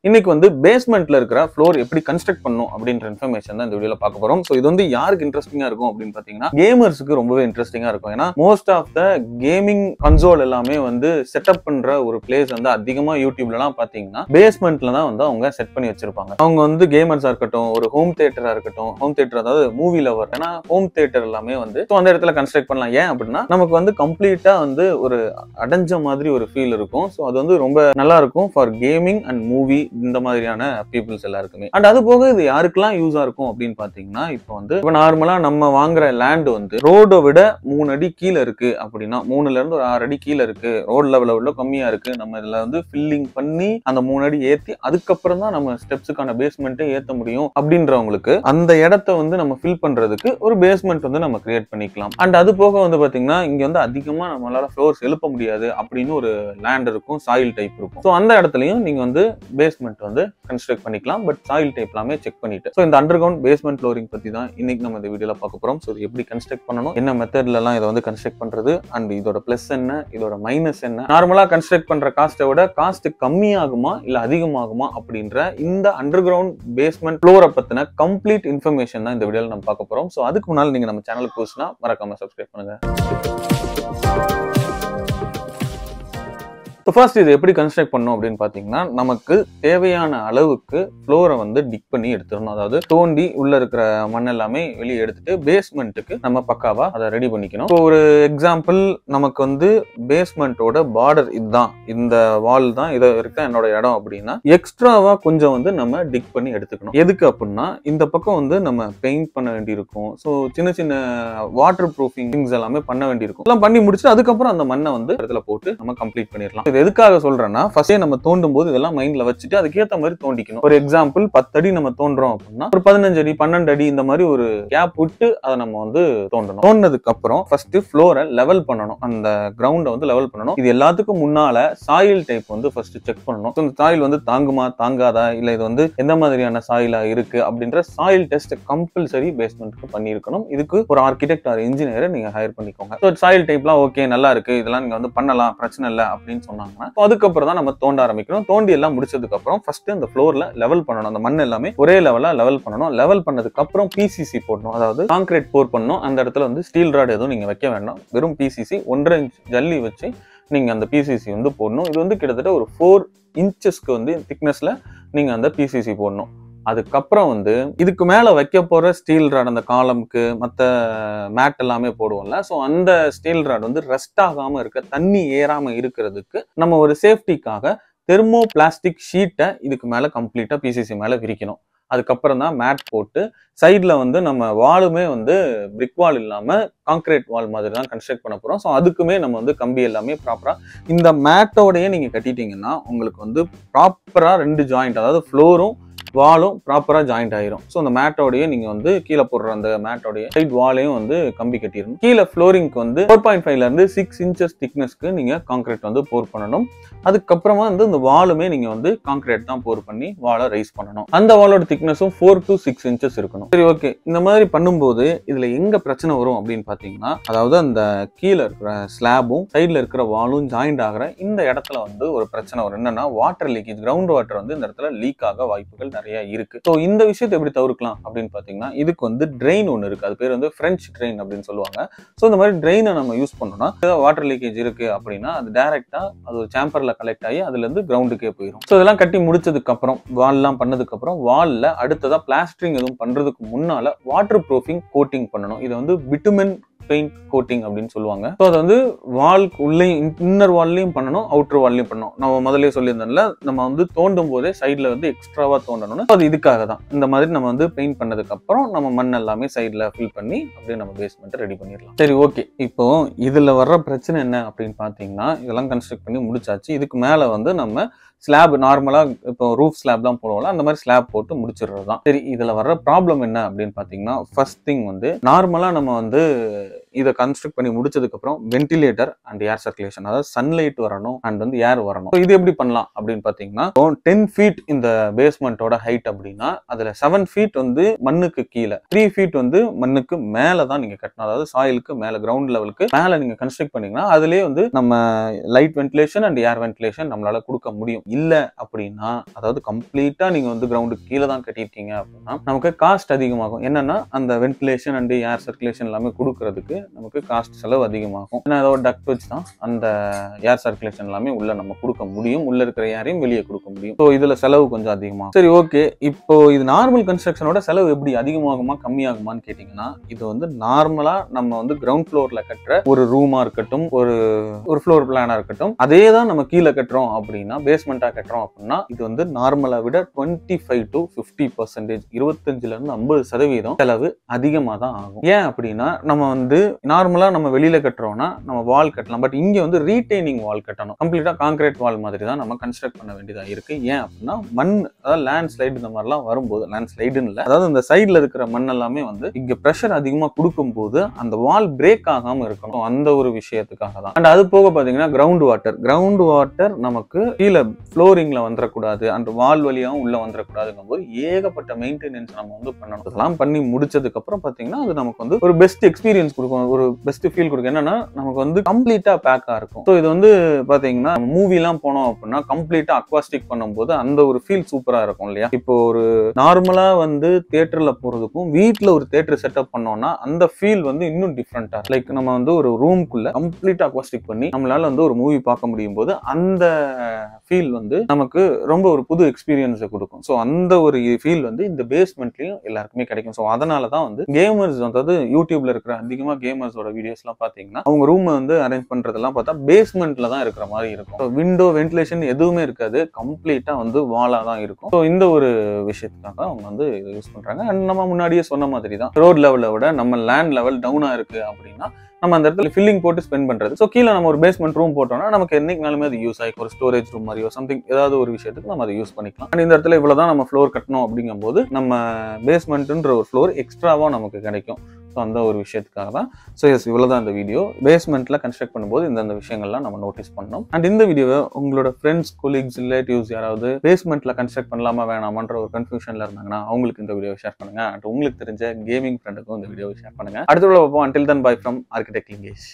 இன்னைக்கு வந்து பேஸ்மெண்ட்ல இருக்கிற ஃப்ளோர் எப்படி கன்ஸ்ட்ரக்ட் பண்ணும் அப்படின்ற இன்ஃபர்மேஷன் தான் இந்த வீடியோல பார்க்க போறோம் ஸோ இது வந்து யாருக்கு இன்ட்ரெஸ்டிங்கா இருக்கும் அப்படின்னு பாத்தீங்கன்னா கேமர்ஸ்க்கு ரொம்பவே இன்ட்ரெஸ்டிங்கா இருக்கும் ஏன்னா most of the gaming console எல்லாமே வந்து செட்டப் பண்ற ஒரு பிளேஸ் வந்து அதிகமா யூடியூப்லலாம் பாத்தீங்கன்னா பேஸ்மெண்ட்ல தான் வந்து அவங்க செட் பண்ணி வச்சிருப்பாங்க அவங்க வந்து கேமர்ஸா இருக்கட்டும் ஒரு ஹோம் தியேட்டரா இருக்கட்டும் ஹோம் தியேட்டர் அதாவது மூவி லவர் ஏன்னா ஹோம் தியேட்டர் எல்லாமே வந்து so அந்த இடத்துல கன்ஸ்ட்ரக்ட் பண்ணலாம் ஏன் அப்படின்னா நமக்கு வந்து கம்ப்ளீட்டா வந்து ஒரு அடைஞ்ச மாதிரி ஒரு ஃபீல் இருக்கும் ஸோ அது வந்து ரொம்ப நல்லா இருக்கும் ஃபார் கேமிங் அண்ட் மூவி இந்த மாதிரியான பீப்புள்ஸ் எல்லாருக்குமே அண்ட் அது போக இது யாருக்கெல்லாம் யூஸா இருக்கும் அப்படின்னு பாத்தீங்கன்னா இப்போ வந்து இப்போ நார்மலா நம்ம வாங்குற லேண்ட் வந்து ரோடை விட மூணு அடி கீழே இருக்கு அப்படின்னா மூணுல இருந்து ஒரு ஆறு அடி கீழே இருக்கு ரோட் லெவல விட கம்மியா இருக்கு நம்ம இதுல வந்து ஃபில்லிங் பண்ணி அந்த மூணு அடி ஏத்தி அதுக்கப்புறம் தான் நம்ம ஸ்டெப்ஸுக்கான பேஸ்மெண்ட்டே ஏத்த முடியும் அப்படின்றவங்களுக்கு அந்த இடத்த வந்து நம்ம ஃபில் பண்றதுக்கு ஒரு பேஸ்மெண்ட் வந்து நம்ம கிரியேட் பண்ணிக்கலாம் அண்ட் அது போக வந்து பாத்தீங்கன்னா இங்க வந்து அதிகமா நம்மளால ஃப்ளோர்ஸ் எழுப்ப முடியாது அப்படின்னு ஒரு லேண்ட் இருக்கும் சாயில் டைப் இருக்கும் ஸோ அந்த இடத்துலயும் நீங்க வந்து பேஸ்மெண்ட் வந்து கன்ஸ்ட்ரக்ட் பண்ணிக்கலாம் பட் சாயில் டைப் எல்லாமே செக் பண்ணிட்டு ஸோ இந்த அண்டர் கிரவுண்ட் பேஸ்மெண்ட் ஃப்ளோரிங் பத்தி தான் இன்னைக்கு நம்ம இந்த வீடியோல பார்க்க போறோம் ஸோ இது எப்படி கன்ஸ்ட்ரக்ட் பண்ணணும் என்ன மெத்தட்ல எல்லாம் இதை வந்து கன்ஸ்ட்ரக்ட் பண்றது அண்ட் இதோட பிளஸ் என்ன இதோட மைனஸ் என்ன நார்மலா கன்ஸ்ட்ரக்ட் பண்ற காஸ்ட்டை விட காஸ்ட் கம்மியாகுமா இல்ல அதிகமாகுமா அப்படின்ற இந்த அண்டர் கிரவுண்ட் பேஸ்மெண்ட் ஃப்ளோரை பத்தின கம்ப்ளீட் இன்ஃபர்மேஷன் தான் இந்த வீடியோல நம்ம பார்க்க போறோம் ஸோ அதுக்கு முன்னால் நீங்க நம்ம சேனலுக்கு போச்சுன்னா மறக்காம சப்ஸ்கிரைப் பண்ணுங்க ஸோ ஃபர்ஸ்ட் இது எப்படி கன்ஸ்ட்ரக்ட் பண்ணும் அப்படின்னு பார்த்தீங்கன்னா நமக்கு தேவையான அளவுக்கு ஃப்ளோரை வந்து டிக் பண்ணி எடுத்துடணும் அதாவது தோண்டி உள்ள இருக்கிற மண் எல்லாமே வெளியே எடுத்துட்டு பேஸ்மெண்ட்டுக்கு நம்ம பக்காவா அதை ரெடி பண்ணிக்கணும் இப்போ ஒரு எக்ஸாம்பிள் நமக்கு வந்து பேஸ்மெண்ட்டோட பார்டர் இதுதான் இந்த வால் தான் இதை இருக்க என்னோட இடம் அப்படின்னா எக்ஸ்ட்ராவா கொஞ்சம் வந்து நம்ம டிக் பண்ணி எடுத்துக்கணும் எதுக்கு அப்படின்னா இந்த பக்கம் வந்து நம்ம பெயிண்ட் பண்ண வேண்டியிருக்கும் ஸோ சின்ன சின்ன வாட்டர் ப்ரூஃபிங் திங்ஸ் எல்லாமே பண்ண வேண்டியிருக்கும் எல்லாம் பண்ணி முடிச்சுட்டு அதுக்கப்புறம் அந்த மண்ணை வந்து இடத்துல போட்டு நம்ம கம்ப்ளீட் பண்ணிடலாம் இது எதுக்காக சொல்றேன்னா ஃபர்ஸ்டே நம்ம தோண்டும் போது இதெல்லாம் மைண்ட்ல வச்சுட்டு அதுக்கேற்ற மாதிரி தோண்டிக்கணும் ஒரு எக்ஸாம்பிள் பத்து அடி நம்ம தோன்றோம் அப்படின்னா ஒரு பதினஞ்சு அடி பன்னெண்டு அடி இந்த மாதிரி ஒரு கேப் விட்டு அதை நம்ம வந்து தோண்டணும் தோண்டினதுக்கு அப்புறம் ஃபர்ஸ்ட் ஃப்ளோரை லெவல் பண்ணணும் அந்த கிரவுண்டை வந்து லெவல் பண்ணணும் இது எல்லாத்துக்கும் முன்னால சாயில் டைப் வந்து ஃபர்ஸ்ட் செக் பண்ணணும் So, இந்த சாயில் வந்து தாங்குமா தாங்காதா இல்ல இது வந்து எந்த மாதிரியான சாயிலா இருக்கு அப்படின்ற சாயில் டெஸ்ட் கம்பல்சரி பேஸ்மெண்ட்க்கு பண்ணியிருக்கணும் இதுக்கு ஒரு ஆர்கிடெக்ட் ஆர் இன்ஜினியரை நீங்க ஹையர் பண்ணிக்கோங்க ஸோ சாயில் டைப்லாம் ஓகே நல்லா இருக்கு இதெல்லாம் நீங்க வந்து பண்ணலாம் பிரச்சனை இல்லை அப்படின்னு சொன்னாங்கன்னா So, அதுக்கப்புறம் தான் நம்ம தோண்ட ஆரம்பிக்கணும் தோண்டி எல்லாம் முடிச்சதுக்கு அப்புறம் ஃபர்ஸ்ட் இந்த ஃப்ளோர்ல லெவல் பண்ணணும் அந்த மண் எல்லாமே ஒரே லெவலா லெவல் பண்ணணும் லெவல் பண்ணதுக்கு அப்புறம் பிசிசி போடணும் அதாவது கான்கிரீட் போர் பண்ணணும் அந்த இடத்துல வந்து ஸ்டீல் ராட் எதுவும் நீங்க வைக்க வேண்டாம் வெறும் பிசிசி ஒன்றரை இன்ச் ஜல்லி வச்சு நீங்க அந்த பிசிசி வந்து போடணும் இது வந்து கிட்டத்தட்ட ஒரு ஃபோர் இன்ச்சஸ்க்கு வந்து திக்னஸ்ல நீங்க அந்த பிசிசி போடணும் அதுக்கப்புறம் வந்து இதுக்கு மேல வைக்க போற ஸ்டீல் ராட் அந்த காலம்க்கு மற்ற மேட் எல்லாமே போடுவோம்ல ஸோ அந்த ஸ்டீல் ராட் வந்து ரெஸ்ட் ஆகாம இருக்க தண்ணி ஏறாம இருக்கிறதுக்கு நம்ம ஒரு சேஃப்டிக்காக தெர்மோ பிளாஸ்டிக் ஷீட்டை இதுக்கு மேல கம்ப்ளீட்டா பிசிசி மேல விரிக்கணும் அதுக்கப்புறம் தான் மேட் போட்டு சைடில் வந்து நம்ம வாலுமே வந்து பிரிக் வால் இல்லாமல் கான்கிரீட் வால் மாதிரி தான் கன்ஸ்ட்ரக்ட் பண்ண போகிறோம் ஸோ அதுக்குமே நம்ம வந்து கம்பி எல்லாமே ப்ராப்பராக இந்த மேட்டோடையே நீங்கள் கட்டிட்டீங்கன்னா உங்களுக்கு வந்து ப்ராப்பராக ரெண்டு ஜாயிண்ட் அதாவது ஃப்ளோரும் வாலும் ப்ராப்பராக ஜாயிண்ட் ஆயிரும் ஸோ அந்த மேட்டோடய நீங்கள் வந்து கீழே போடுற அந்த மேட்டோடைய சைட் வாலையும் வந்து கம்பி கட்டிடணும் கீழே ஃப்ளோரிங்க்கு வந்து ஃபோர் பாயிண்ட் ஃபைவ்லேருந்து சிக்ஸ் இன்ச்சஸ் திக்னஸ்க்கு நீங்கள் கான்கிரீட் வந்து போர் பண்ணணும் அதுக்கப்புறமா வந்து இந்த வாலுமே நீங்கள் வந்து கான்கிரீட் தான் போர் பண்ணி வாலை ரைஸ் பண்ணணும் அந்த வாலோட திக்னஸும் ஃபோர் டு சிக்ஸ் இன்ச்சஸ் இருக்கணும் சரி ஓகே இந்த மாதிரி பண்ணும்போது இதில் எங்கே பிரச்சனை வரும் அப்படின்னு பார்த்தீங்கன்னா அதாவது அந்த கீழே இருக்கிற ஸ்லாபும் சைடில் இருக்கிற வாலும் ஜாயிண்ட் ஆகிற இந்த இடத்துல வந்து ஒரு பிரச்சனை வரும் என்னன்னா வாட்டர் லீக்கேஜ் கிரவுண்ட் வாட்டர் வந்து இந்த இடத்துல லீக் ஆக வாய்ப்புகள் நிறைய இருக்கு ஸோ இந்த விஷயத்தை எப்படி தவிர்க்கலாம் அப்படின்னு பார்த்தீங்கன்னா இதுக்கு வந்து ட்ரெயின் ஒன்று இருக்கு அது பேர் வந்து ஃப்ரெஞ்ச் ட்ரெயின் அப்படின்னு சொல்லுவாங்க ஸோ இந்த மாதிரி ட்ரெயினை நம்ம யூஸ் பண்ணோம்னா ஏதாவது வாட்டர் லீக்கேஜ் இருக்கு அப்படின்னா அது டைரக்டா அது ஒரு சாம்பர்ல கலெக்ட் ஆகி அதுல இருந்து கிரவுண்டுக்கே போயிடும் ஸோ இதெல்லாம் கட்டி முடிச்சதுக்கு அப்புறம் வால்லாம் பண்ணதுக்கு அப்புறம் வால்ல அடுத்ததா பிளாஸ்டரிங் எதுவும் பண்றதுக்கு முன்னால வாட்டர் ப்ரூஃபிங் கோட்டிங் பண்ணணும் இதை வந்து பிட்டுமென் பெயிண்ட் கோட்டிங் அப்படின்னு சொல்லுவாங்க ஸோ அது வந்து வால் உள்ளே இன்னர் வால்லையும் பண்ணணும் அவுட்டர் வால்லையும் பண்ணணும் நம்ம முதல்ல சொல்லியிருந்தோம்ல நம்ம வந்து தோண்டும் போதே சைடில் வந்து எக்ஸ்ட்ராவா தோண்டணும்னு அது இதுக்காக தான் இந்த மாதிரி நம்ம வந்து பெயிண்ட் பண்ணதுக்கு அப்புறம் நம்ம மண் எல்லாமே சைடில் ஃபில் பண்ணி அப்படியே நம்ம பேஸ்மெண்ட்டை ரெடி பண்ணிடலாம் சரி ஓகே இப்போ இதில் வர்ற பிரச்சனை என்ன அப்படின்னு பார்த்தீங்கன்னா இதெல்லாம் கன்ஸ்ட்ரக்ட் பண்ணி முடிச்சாச்சு இதுக்கு மேலே வந்து நம்ம ஸ்லாப் நார்மலாக இப்போ ரூஃப் ஸ்லாப் தான் போடுவோம்ல அந்த மாதிரி ஸ்லாப் போட்டு முடிச்சிடுறது தான் சரி இதில் வர்ற ப்ராப்ளம் என்ன அப்படின்னு பார்த்தீங்கன்னா ஃபர்ஸ்ட் திங் வந்து நார்மலாக நம்ம வந்து இதை கன்ஸ்ட்ரக்ட் பண்ணி முடிச்சதுக்கு அப்புறம் வென்டிலேட்டர் அண்ட் ஏர் சர்க்குலேஷன் அதாவது சன்லைட் வரணும் அண்ட் வந்து ஏர் வரணும் So இது எப்படி பண்ணலாம் அப்படின்னு பாத்தீங்கன்னா டென் ஃபீட் இந்த பேஸ்மெண்ட்டோட ஹைட் அப்படின்னா அதுல செவன் ஃபீட் வந்து மண்ணுக்கு கீழே த்ரீ ஃபீட் வந்து மண்ணுக்கு மேல தான் நீங்க கட்டணும் அதாவது சாயிலுக்கு மேல கிரவுண்ட் லெவலுக்கு மேல நீங்க கன்ஸ்ட்ரக்ட் பண்ணீங்கன்னா அதுலயே வந்து நம்ம light ventilation and air ventilation நம்மளால கொடுக்க முடியும் இல்ல அப்படின்னா அதாவது கம்ப்ளீட்டா நீங்க வந்து கிரவுண்டுக்கு கீழே தான் கட்டியிருக்கீங்க அப்படின்னா நமக்கு காஸ்ட் அதிகமாகும் என்னன்னா அந்த வென்டிலேஷன் அண்ட் ஏர் சர்க்குலேஷன் எல்லாமே கொடுக்கறதுக்கு நமக்கு காஸ்ட் செலவு அதிகமாகும் ஏன்னா அதோட டக்ட் வச்சு தான் அந்த ஏர் சர்க்குலேஷன் எல்லாமே உள்ள நம்ம கொடுக்க முடியும் உள்ள இருக்கிற ஏரையும் வெளியே கொடுக்க முடியும் ஸோ இதுல செலவு கொஞ்சம் அதிகமாகும் சரி ஓகே இப்போ இது நார்மல் கன்ஸ்ட்ரக்ஷனோட செலவு எப்படி அதிகமாகுமா கம்மியாகுமான்னு கேட்டிங்கன்னா இது வந்து நார்மலா நம்ம வந்து கிரவுண்ட் ஃப்ளோர்ல கட்டுற ஒரு ரூமா இருக்கட்டும் ஒரு ஒரு ஃப்ளோர் பிளானா இருக்கட்டும் அதே தான் நம்ம கீழே கட்டுறோம் அப்படின்னா பேஸ்மெண்ட்டா கட்டுறோம் அப்படின்னா இது வந்து நார்மலை விட twenty five to fifty percentage இருபத்தஞ்சுல இருந்து ஐம்பது சதவீதம் செலவு அதிகமாக தான் ஆகும் ஏன் அப்படின்னா நம்ம வந்து நார்மலா நம்ம வெளியில கட்டுறோம்னா நம்ம வால் கட்டலாம் பட் இங்க வந்து ரீடைனிங் வால் கட்டணும் கம்ப்ளீட்டா கான்கிரீட் வால் மாதிரி தான் நம்ம கன்ஸ்ட்ரக்ட் பண்ண வேண்டியதா இருக்கு ஏன் அப்படின்னா மண் அதாவது லேண்ட் ஸ்லைடு இந்த மாதிரிலாம் வரும்போது லேண்ட் ஸ்லைடுன்னு இல்லை அதாவது இந்த சைடுல இருக்கிற மண் எல்லாமே வந்து இங்க ப்ரெஷர் அதிகமா கொடுக்கும்போது அந்த வால் பிரேக் ஆகாம இருக்கணும் அந்த ஒரு விஷயத்துக்காக தான் அண்ட் அது போக பாத்தீங்கன்னா கிரவுண்ட் வாட்டர் கிரவுண்ட் வாட்டர் நமக்கு கீழே ஃப்ளோரிங்ல வந்துடக்கூடாது அண்ட் வால் வழியாவும் உள்ள வந்துடக்கூடாதுங்கும் போது ஏகப்பட்ட மெயின்டெனன்ஸ் நம்ம வந்து பண்ணணும் இதெல்லாம் பண்ணி முடிச்சதுக்கு அப்புறம் பாத்தீங்கன்னா அது நமக்கு வந்து ஒரு பெஸ்ட் எக்ஸ்பீரியன்ஸ் கொடுக்கும் ஒரு பெஸ்ட் ஃபீல் கொடுக்கும் என்னன்னா நமக்கு வந்து கம்ப்ளீட்டா பேக்கா இருக்கும் ஸோ இது வந்து பாத்தீங்கன்னா மூவிலாம் போனோம் அப்படின்னா கம்ப்ளீட்டா அக்வாஸ்டிக் பண்ணும்போது அந்த ஒரு ஃபீல் சூப்பரா இருக்கும் இல்லையா இப்போ ஒரு நார்மலா வந்து தியேட்டர்ல போறதுக்கும் வீட்ல ஒரு தியேட்டர் செட்டப் பண்ணோம்னா அந்த ஃபீல் வந்து இன்னும் டிஃப்ரெண்டா லைக் நம்ம வந்து ஒரு ரூம்குள்ள கம்ப்ளீட்டா அக்வாஸ்டிக் பண்ணி நம்மளால வந்து ஒரு மூவி பார்க்க முடியும் போது அந்த ஃபீல் வந்து நமக்கு ரொம்ப ஒரு புது எக்ஸ்பீரியன்ஸை கொடுக்கும் ஸோ அந்த ஒரு ஃபீல் வந்து இந்த பேஸ்மெண்ட்லயும் எல்லாருக்குமே கிடைக்கும் ஸோ அதனால தான் வந்து கேமர்ஸ் அதாவது யூடியூப்ல இருக்கிற அதிகமா கேமர்ஸோட வீடியோஸ்லாம் பார்த்தீங்கன்னா அவங்க ரூம் வந்து அரேஞ்ச் பண்றதெல்லாம் பார்த்தா பேஸ்மெண்ட்ல தான் இருக்கிற மாதிரி இருக்கும் விண்டோ வென்டிலேஷன் எதுவுமே இருக்காது கம்ப்ளீட்டா வந்து வாலா தான் இருக்கும் ஸோ இந்த ஒரு விஷயத்துக்காக அவங்க வந்து இதை யூஸ் பண்றாங்க அண்ட் நம்ம முன்னாடியே சொன்ன மாதிரி தான் ரோட் லெவலை விட நம்ம லேண்ட் லெவல் டவுனா இருக்கு அப்படின்னா நம்ம அந்த இடத்துல ஃபில்லிங் போட்டு ஸ்பெண்ட் பண்றது ஸோ கீழே நம்ம ஒரு பேஸ்மெண்ட் ரூம் போட்டோம்னா நமக்கு என்னைக்குனாலுமே அது யூஸ் ஆகி ஒரு ஸ்டோரேஜ் ரூம் மாதிரியோ சம்திங் ஏதாவது ஒரு விஷயத்துக்கு நம்ம அதை யூஸ் பண்ணிக்கலாம் அண்ட் இந்த இடத்துல இவ்வளவுதான் நம்ம ஃப்ளோர் கட்டணும் அப்படிங்கும்போது நம்ம பேஸ்மெண்ட்ன்ற ஒரு ஃப்ளோர் எக்ஸ்ட்ராவா நமக்கு கிடைக்கும் ஸோ அந்த ஒரு விஷயத்துக்காக தான் ஸோ எஸ் இவ்வளோதான் இந்த வீடியோ பேஸ்மெண்ட்டில் கன்ஸ்ட்ரக்ட் பண்ணும்போது இந்தந்த விஷயங்கள்லாம் நம்ம நோட்டீஸ் பண்ணோம் அண்ட் இந்த வீடியோவை உங்களோட ஃப்ரெண்ட்ஸ் கொலீக்ஸ் ரிலேட்டிவ்ஸ் யாராவது பேஸ்மெண்ட்டில் கன்ஸ்ட்ரக்ட் பண்ணலாமா வேணாமான்ற ஒரு கன்ஃபியூஷனில் இருந்தாங்கன்னா அவங்களுக்கு இந்த வீடியோ ஷேர் பண்ணுங்க அண்ட் உங்களுக்கு தெரிஞ்ச கேமிங் ஃப்ரெண்டுக்கும் இந்த வீடியோவை ஷேர் பண்ணுங்க அடுத்த பார்ப்போம் until then bye from architect Lingesh